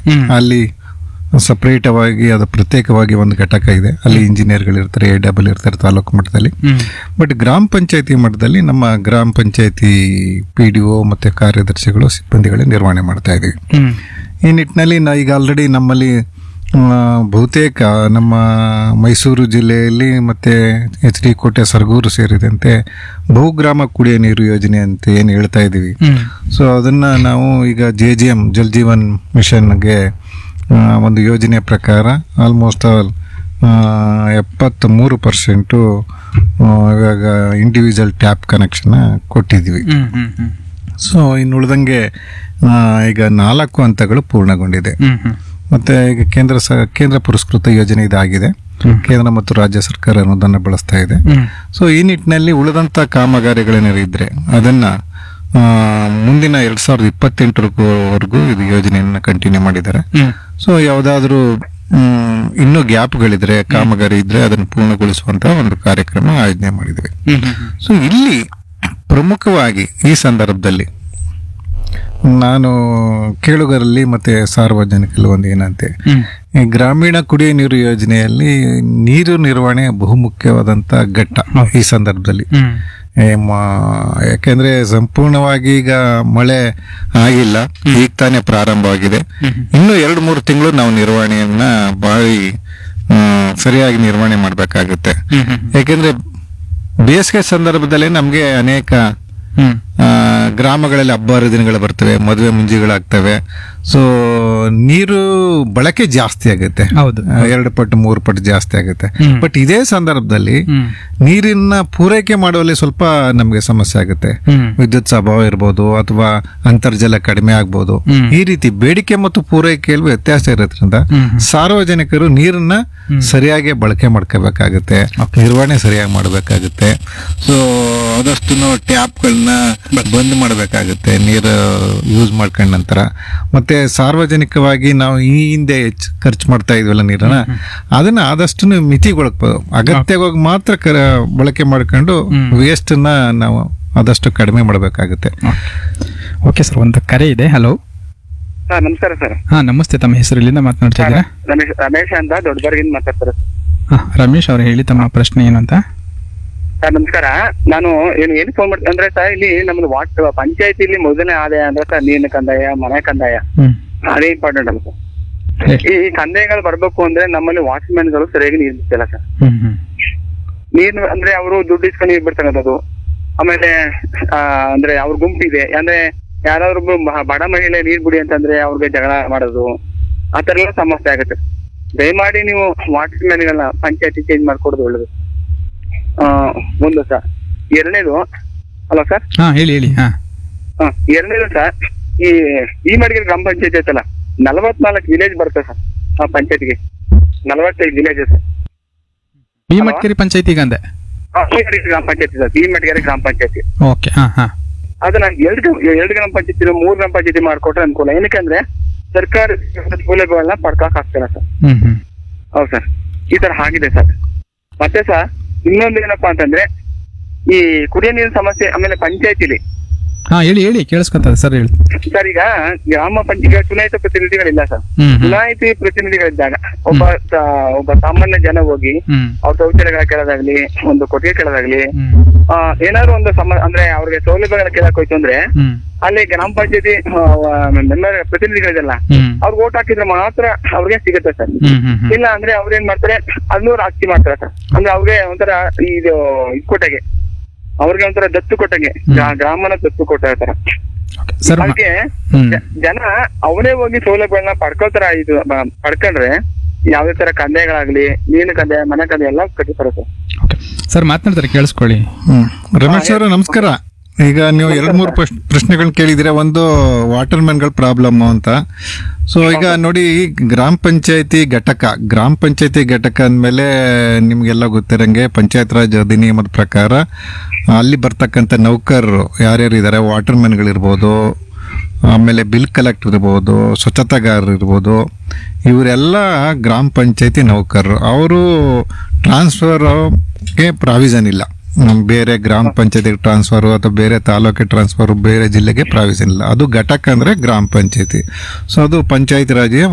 ಹ್ಮ್. ಅಲ್ಲಿ ಸಪ್ರೇಟವಾಗಿ ಅದು ಪ್ರತ್ಯೇಕವಾಗಿ ಒಂದು ಘಟಕ ಇದೆ ಅಲ್ಲಿ ಇಂಜಿನಿಯರ್ಗಳು ಇರ್ತಾರೆ ಎ ಡಬಲ್ ಇರ್ತಾರೆ ತಾಲೂಕು ಮಟ್ಟದಲ್ಲಿ ಹ್ಮ್ ಬಟ್ ಗ್ರಾಮ ಪಂಚಾಯತಿ ಮಟ್ಟದಲ್ಲಿ ನಮ್ಮ ಗ್ರಾಮ ಪಂಚಾಯತಿ ಪಿ ಡಿ ಒ ಮತ್ತು ಕಾರ್ಯದರ್ಶಿಗಳು ಸಿಬ್ಬಂದಿಗಳೇ ನಿರ್ವಹಣೆ ಮಾಡ್ತಾ ಇದ್ದೀವಿ ಹ್ಮ್ ಈ ನಿಟ್ಟಿನಲ್ಲಿ ನಾ ಈಗ ಆಲ್ರೆಡಿ ನಮ್ಮಲ್ಲಿ ಆ, ಬಹುತೇಕ ನಮ್ಮ ಮೈಸೂರು ಜಿಲ್ಲೆಯಲ್ಲಿ ಮತ್ತು ಎಚ್ ಡಿ ಕೋಟೆ ಸರಗೂರು ಸೇರಿದಂತೆ ಬಹುಗ್ರಾಮ ಕುಡಿಯೋ ನೀರು ಯೋಜನೆ ಅಂತ ಏನು ಹೇಳ್ತಾ ಇದ್ದೀವಿ ಹ್ಮ್ ಸೊ ಅದನ್ನು ನಾವು ಈಗ J G M Jal Jeevan ಮಿಷನ್ಗೆ ಆ, ಒಂದು ಯೋಜನೆ ಪ್ರಕಾರ ಆಲ್ಮೋಸ್ಟ್ ಆಲ್ ಎಪ್ಪತ್ತ್ಮೂರು ಪರ್ಸೆಂಟು ಇವಾಗ ಇಂಡಿವಿಜುವಲ್ ಟ್ಯಾಪ್ ಕನೆಕ್ಷನ್ ಕೊಟ್ಟಿದ್ವಿ ಹ್ಮ್ ಹ್ಮ್ ಹ್ಮ್ ಸೊ ಇನ್ನು ಉಳಿದಂಗೆ ಆ, ಈಗ ನಾಲ್ಕು ಹಂತಗಳು ಪೂರ್ಣಗೊಂಡಿದೆ ಹ್ಮ್ ಹ್ಮ್ ಮತ್ತೆ ಈಗ ಕೇಂದ್ರ ಸ ಕೇಂದ್ರ ಪುರಸ್ಕೃತ ಯೋಜನೆ ಇದಾಗಿದೆ ಕೇಂದ್ರ ಮತ್ತು ರಾಜ್ಯ ಸರ್ಕಾರ ಅನುದಾನ ಬಳಸ್ತಾ ಇದೆ ಹ್ಮ್ ಸೊ ಈ ನಿಟ್ಟಿನಲ್ಲಿ ಉಳಿದಂಥ ಕಾಮಗಾರಿಗಳೇನಾದ್ರು ಇದ್ರೆ ಅದನ್ನ ಆ, ಮುಂದಿನ ಎರಡ್ ಸಾವಿರದ ಇಪ್ಪತ್ತೆಂಟರವರೆಗೂ ಇದು ಯೋಜನೆಯನ್ನು ಕಂಟಿನ್ಯೂ ಮಾಡಿದ್ದಾರೆ ಹ್ಮ್ ಸೊ ಯಾವುದಾದ್ರೂ ಇನ್ನೂ ಗ್ಯಾಪ್ಗಳಿದ್ರೆ ಕಾಮಗಾರಿ ಇದ್ರೆ ಅದನ್ನು ಪೂರ್ಣಗೊಳಿಸುವಂತ ಒಂದು ಕಾರ್ಯಕ್ರಮ ಆಯೋಜನೆ ಮಾಡಿದ್ವಿ ಹ್ಮ್ ಹ್ಮ್ ಹ್ಮ್ ಸೊ ಇಲ್ಲಿ ಪ್ರಮುಖವಾಗಿ ಈ ಸಂದರ್ಭದಲ್ಲಿ ನಾನು ಕೇಳುಗರಲ್ಲಿ ಮತ್ತೆ ಸಾರ್ವಜನಿಕರಲ್ಲಿ ಒಂದು ಏನಂತೆ ಹ್ಮ್ ಈ ಗ್ರಾಮೀಣ ಕುಡಿಯುವ ನೀರು ಯೋಜನೆಯಲ್ಲಿ ನೀರು ನಿರ್ವಹಣೆ ಬಹುಮುಖ್ಯವಾದಂತ ಘಟ್ಟ ಈ ಸಂದರ್ಭದಲ್ಲಿ ಹ್ಮ್ ಏ ಮ- ಯಾಕೆಂದ್ರೆ ಸಂಪೂರ್ಣವಾಗಿ ಈಗ ಮಳೆ ಆಗಿಲ್ಲ ಈಗ ತಾನೇ ಪ್ರಾರಂಭವಾಗಿದೆ ಇನ್ನು ಎರಡು ಮೂರು ತಿಂಗಳು ನಾವು ನಿರ್ವಹಣೆಯನ್ನ ಬಾಳಿ ಆ, ಸರಿಯಾಗಿ ನಿರ್ವಹಣೆ ಮಾಡಬೇಕಾಗುತ್ತೆ ಹ್ಮ್ ಹ್ಮ್ ಯಾಕೆಂದ್ರೆ ಬೇಸಿಗೆ ಸಂದರ್ಭದಲ್ಲಿ ನಮಗೆ ಅನೇಕ ಹ್ಮ್ ಆ, ಗ್ರಾಮಗಳಲ್ಲಿ ಹಬ್ಬ ಹರಿದಿನಗಳು ಬರ್ತವೆ ಮದುವೆ ಮುಂಜಿಗಳಾಗ್ತವೆ ಸೊ ನೀರು ಬಳಕೆ ಜಾಸ್ತಿ ಆಗುತ್ತೆ ಹೌದು ಆ, ಎರಡು ಪಟ್ಟು ಮೂರು ಪಟ್ಟು ಜಾಸ್ತಿ ಆಗುತ್ತೆ ಹ್ಮ್. ಬಟ್ ಇದೇ ಸಂದರ್ಭದಲ್ಲಿ ಹ್ಮ್ ನೀರಿನ ಪೂರೈಕೆ ಮಾಡುವಲ್ಲಿ ಸ್ವಲ್ಪ ನಮಗೆ ಸಮಸ್ಯೆ ಆಗುತ್ತೆ ಹ್ಮ್ ವಿದ್ಯುತ್ ಅಭಾವ ಇರ್ಬೋದು ಅಥವಾ ಅಂತರ್ಜಲ ಕಡಿಮೆ ಆಗ್ಬೋದು ಹ್ಮ್. ಈ ರೀತಿ ಬೇಡಿಕೆ ಮತ್ತು ಪೂರೈಕೆಯಲ್ಲಿ ವ್ಯತ್ಯಾಸ ಇರೋದ್ರಿಂದ ಹ್ಮ್. ಸಾರ್ವಜನಿಕರು ನೀರನ್ನ ಸರಿಯಾಗಿ ಬಳಕೆ ಮಾಡ್ಕೋಬೇಕಾಗುತ್ತೆ ನಿರ್ವಹಣೆ ಸರಿಯಾಗಿ ಮಾಡಬೇಕಾಗುತ್ತೆ ಸೊ ಆದಷ್ಟು ಟ್ಯಾಪ್ಗಳನ್ನ ಬಂದ್ ಮಾಡಬೇಕಾಗುತ್ತೆ ನೀರು ಯೂಸ್ ಮಾಡ್ಕೊಂಡ ನಂತರ ಮತ್ತೆ ಸಾರ್ವಜನಿಕವಾಗಿ ನಾವು ಈ ಹಿಂದೆ ಹೆಚ್ಚು ಖರ್ಚು ಮಾಡ್ತಾ ಇದ್ವಲ್ಲ ನೀರನ್ನ ಅದನ್ನ ಆದಷ್ಟು ಮಿತಿಗೊಳಕ್ಬೋದು ಅಗತ್ಯವಾಗಿ ಮಾತ್ರ ಕರ ಬಳಕೆ ಮಾಡ್ಕೊಂಡು ವೇಸ್ಟ್ ನ ನಾವು ಆದಷ್ಟು ಕಡಿಮೆ ಮಾಡಬೇಕಾಗುತ್ತೆ ಓಕೆ ಸರ್ ಒಂದು ಕರೆ ಇದೆ ಹಲೋ ಸರ್ ನಮಸ್ಕಾರ ಸರ್ ಹಾ ನಮಸ್ತೆ ತಮ್ಮ ಹೆಸರು ಇಲ್ಲಿಂದ ಮಾತನಾಡ್ತಾ ಇದ್ದೀರಾ ರಮೇಶ್ ರಮೇಶ್ ಅಂತ ದೊಡ್ಡಬರ್ಗಿಂದ ಮಾತಾಡ್ತಾರೆ ಹಾ ರಮೇಶ್ ಅವ್ರು ಹೇಳಿ ತಮ್ಮ ಪ್ರಶ್ನೆ ಏನು ಅಂತ ಸರ್ ನಮಸ್ಕಾರ ನಾನು ಏನು ಏನು ಫೋನ್ ಮಾಡ್ತೀನಿ ಅಂದ್ರೆ ಸರ್ ಇಲ್ಲಿ ನಮ್ದು ವಾಟ್ ಪಂಚಾಯತಿಲಿ ಮೊದಲನೇ ಆದಾಯ ಅಂದ್ರೆ ಸರ್ ನೀರಿನ ಕಂದಾಯ ಮನೆ ಕಂದಾಯ ಹ್ಮ್ ಅದೇ ಇಂಪಾರ್ಟೆಂಟ್ ಅಲ್ಲ ಸರ್ ಹೇಳಿ. ಈ ಈ ಕಂದಾಯಗಳು ಬರ್ಬೇಕು ಅಂದ್ರೆ ನಮ್ಮಲ್ಲಿ ವಾಚ್ಮ್ಯಾನ್ ಗಳು ಸರಿಯಾಗಿ ನೀರು ಬಿಡ್ತಿಲ್ಲ ಸರ್ ಹ್ಮ್ ಹ್ಮ್ ನೀರು ಅಂದ್ರೆ ಅವರು ದುಡ್ಡು ಇಸ್ಕೊಂಡು ನೀರು ಬಿಡ್ತಕ್ಕಂಥದ್ದು ಆಮೇಲೆ ಆ, ಅಂದ್ರೆ ಅವ್ರ ಗುಂಪಿದೆ ಅಂದ್ರೆ ಯಾರಾದ್ರೂ ಒಬ್ರು ಮ- ಬಡ ಮಹಿಳೆ ನೀರ್ ಬಿಡಿ ಅಂತಂದ್ರೆ ಅವ್ರಿಗೆ ಜಗಳ ಮಾಡೋದು ಆ ತರ ಎಲ್ಲ ಸಮಸ್ಯೆ ಆಗುತ್ತೆ ದಯಮಾಡಿ ನೀವು ವಾಟರ್ಮ್ಯಾನ್ಗಳನ್ನ ಪಂಚಾಯತಿ ಚೇಂಜ್ ಮಾಡ್ಕೊಡೋದು ಒಳ್ಳೇದು ಆ, ಒಂದು ಸರ್ ಎರಡನೇದು ಅಲ್ಲ ಸರ್ ಹಾ ಹೇಳಿ ಹೇಳಿ ಹಾ ಹಾ ಎರಡನೇದು ಸರ್ ಈ ಈ ಮಡಿಗೆ ಗ್ರಾಮ ಪಂಚಾಯತಿ ಐತಲ್ಲ ನಲವತ್ನಾಲ್ಕು ವಿಲೇಜ್ ಬರುತ್ತೆ ಸರ್ ಆ ಪಂಚಾಯತಿಗೆ ನಲವತ್ತೈದು ವಿಲೇಜ್ ಸರ್ ಬಿ ಮಟ್ಕೇರಿ ಪಂಚಾಯತಿಗೆ ಅಂದೆ ಆ, ಈ ಮಡಿಗೆ ಗ್ರಾಮ ಪಂಚಾಯತಿ ಸರ್ ಈ ಮಡಿಗೆ ಗ್ರಾಮ ಪಂಚಾಯತಿ ಓಕೆ ಹಾ ಹಾ ಅದನ್ನ ಎರಡು ಗ್ರಾಮ- ಎರಡು ಗ್ರಾಮ ಪಂಚಾಯತಿ ಮೂರ್ ಗ್ರಾಮ ಪಂಚಾಯತಿ ಮಾಡ್ಕೊಟ್ರೆ ಅನುಕೂಲ ಏನಕ್ಕಂದ್ರೆ ಸರ್ಕಾರ ಸೌಲಭ್ಯಗಳನ್ನ ಪಡ್ಕೊಕ್ ಆಗ್ತಿಲ್ಲ ಸರ್ ಹ್ಮ್ ಹ್ಮ್ ಹೌದು ಸರ್ ಈ ತರ ಆಗಿದೆ ಸರ್ ಮತ್ತೆ ಸರ್ ಇನ್ನೊಂದು ಏನಪ್ಪಾ ಅಂತಂದ್ರೆ ಈ ಕುಡಿಯೋ ನೀರಿನ ಸಮಸ್ಯೆ ಆಮೇಲೆ ಪಂಚಾಯತಿಲಿ ಹಾ ಹೇಳಿ ಹೇಳಿ ಕೇಳಿಸ್ಕೊತದೆ ಸರ್ ಹೇಳಿ ಸರ್ ಈಗ ಗ್ರಾಮ ಪಂಚಾಯತ್ ಚುನಾಯಿತ ಪ್ರತಿನಿಧಿಗಳಿಲ್ಲ ಸರ್ ಹ್ಮ್ ಹ್ಮ್ ಚುನಾಯಿತಿ ಪ್ರತಿನಿಧಿಗಳಿದ್ದಾಗ ಒಬ್ಬ ಸ- ಒಬ್ಬ ಸಾಮಾನ್ಯ ಜನ ಹೋಗಿ ಹ್ಮ್ ಅವ್ರ ಶೌಚಾಲಯಗಳ ಕೇಳೋದಾಗ್ಲಿ ಒಂದು ಕೊಟ್ಟಿಗೆ ಕೇಳೋದಾಗ್ಲಿ ಹ್ಮ್ ಆ, ಏನಾದ್ರು ಒಂದು ಸಮ ಅಂದ್ರೆ ಅವ್ರಿಗೆ ಸೌಲಭ್ಯಗಳ ಕೇಳಕ್ ಹೋಯ್ತು ಅಂದ್ರೆ ಹ್ಮ್ ಅಲ್ಲಿ ಗ್ರಾಮ ಪಂಚಾಯತಿ ಮೆಂಬರ್ ಪ್ರತಿನಿಧಿಗಳಿದೆಲ್ಲ ಹ್ಮ್ ಅವ್ರಿಗೆ ಓಟ್ ಹಾಕಿದ್ರೆ ಮಾತ್ರ ಅವ್ರಿಗೆ ಸಿಗುತ್ತೆ ಸರ್ ಹ್ಮ್ ಹ್ಮ್ ಹ್ಮ್ ಇಲ್ಲ ಅಂದ್ರೆ ಅವ್ರ ಏನ್ ಮಾಡ್ತಾರೆ ಅದನ್ನೂರು ಆಸ್ತಿ ಮಾಡ್ತಾರೆ ಸರ್ ಅಂದ್ರೆ ಅವ್ರಿಗೆ ಒಂಥರ ಇದು ಇದು ಕೊಟ್ಟಗೆ ಅವ್ರಿಗೆ ಒಂಥರ ದತ್ತು ಕೊಟ್ಟಂಗೆ ಗ್ರಾ- ಗ್ರಾಮನ ದತ್ತು ಕೊಟ್ಟ ತರ ಓಕೆ ಸರ್ ಮ- ಅದಕ್ಕೆ ಹ್ಮ್ ಜ- ಜನ ಅವರೇ ಹೋಗಿ ಸೌಲಭ್ಯಗಳನ್ನ ಪಡ್ಕೊಳ್ತಾರ ಇದು ಬ- ಪಡ್ಕೊಂಡ್ರೆ ಯಾವ್ದೇ ತರ ಕಂದಾಯಗಳಾಗ್ಲಿ ನೀರಿನ ಕಂದಾಯ ಮನೆ ಕಂದಾಯ ಎಲ್ಲ ಕಟ್ಟಿತಾರೆ ಸರ್ ಓಕೆ ಸರ್ ಮಾತನಾಡ್ತಾರೆ ಕೇಳಿಸ್ಕೊಳ್ಳಿ ಹ್ಮ್ ರಮೇಶ್ ಅವರು ನಮಸ್ಕಾರ ಈಗ ನೀವು ಎರಡ್ ಮೂರು ಪ್ರಶ್ನೆಗಳನ್ನ ಕೇಳಿದಿರ ಒಂದು ವಾಟರ್ ಮ್ಯಾನ್ಗಳ ಪ್ರಾಬ್ಲಮ್ ಅಂತ ಸೊ ಈಗ ನೋಡಿ ಗ್ರಾಮ ಪಂಚಾಯತಿ ಘಟಕ ಗ್ರಾಮ ಪಂಚಾಯತಿ ಘಟಕ ಅಂದಮೇಲೆ ನಿಮ್ಗೆಲ್ಲ ಗೊತ್ತಿರಂಗೆ ಪಂಚಾಯತ್ ರಾಜ್ ಅಧಿನಿಯಮದ ಪ್ರಕಾರ ಅಲ್ಲಿ ಬರ್ತಕ್ಕಂಥ ನೌಕರರು ಯಾರ್ಯಾರು ಇದ್ದಾರೆ ವಾಟರ್ ಮ್ಯಾನ್ಗಳಿರ್ಬೋದು ಆಮೇಲೆ ಬಿಲ್ ಕಲೆಕ್ಟರ್ ಇರ್ಬೋದು ಸ್ವಚ್ಛತಾಗಾರರು ಇರ್ಬೋದು ಇವರೆಲ್ಲ ಗ್ರಾಮ ಪಂಚಾಯತಿ ನೌಕರರು ಅವರು ಟ್ರಾನ್ಸ್ಫರ್ಗೆ ಪ್ರಾವಿಷನ್ ಇಲ್ಲ ನಮ್ ಬೇರೆ ಗ್ರಾಮ ಪಂಚಾಯತಿಗೆ ಟ್ರಾನ್ಸ್ಫರ್ ಅಥವಾ ಬೇರೆ ತಾಲೂಕಿಗೆ ಟ್ರಾನ್ಸ್ಫರ್ ಬೇರೆ ಜಿಲ್ಲೆಗೆ ಪ್ರಾವಿಷನ್ ಇಲ್ಲ ಅದು ಘಟಕ ಅಂದ್ರೆ ಗ್ರಾಮ ಪಂಚಾಯತಿ ಸೊ ಅದು ಪಂಚಾಯತ್ ರಾಜ್ಯ